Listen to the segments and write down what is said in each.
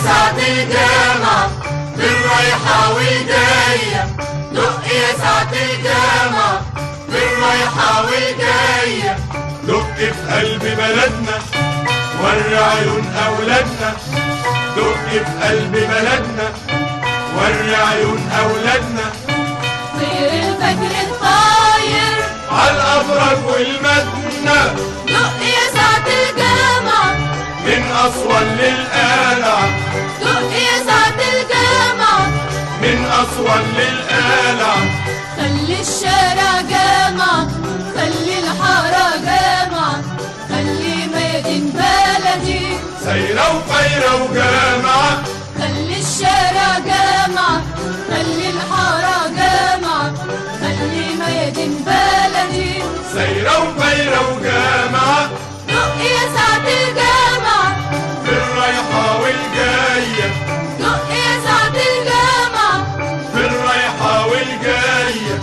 ساعة الجامعة بالرايحة والجاية دق يا ساعة الجامعة بالرايحة والجاية دق في قلب بلدنا وري عيون أولادنا دق في قلب بلدنا وري عيون أولادنا طير الفجر الطاير عالأبراج والمدنة دق يا ساعة الجامعة من أسوان للقلعة دق يا ساعة الجامعة من أسوان للقلعة خلي الشارع جامعة خلي الحارة جامعة خلي ميادين بلدي سايرة وفايرة وجامعة خلي الشارع جامعة خلي الحارة جامعة خلي ميادين بلدي سايرة وفايرة وجامعة دق يا ساعة الجامعة في الرايحة والجاية دق يا ساعة الجامعة في الرايحة والجاية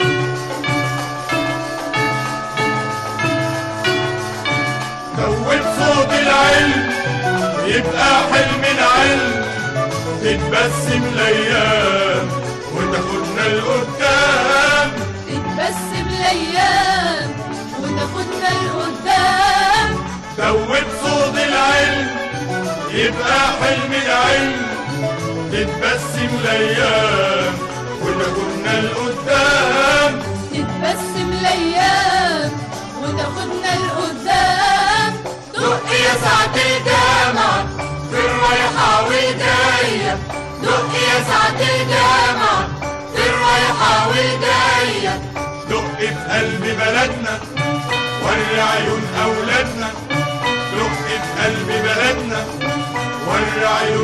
دوب صوت العلم يبقى حلم العلم تتبسم الأيام وتاخدنا لقدام تتبسم الأيام وتاخدنا لقدام دوب صوت العلم يبقى حلم العلم تتبسم الأيام وتاخدنا لقدام تتبسم الأيام وتاخدنا لقدام دق يا ساعة الجامعة في الرايحة والجاية دق يا ساعة الجامعة في الرايحة والجاية دق في قلب بلدنا وري عيون أولادنا دق في قلب بلدنا وري عيون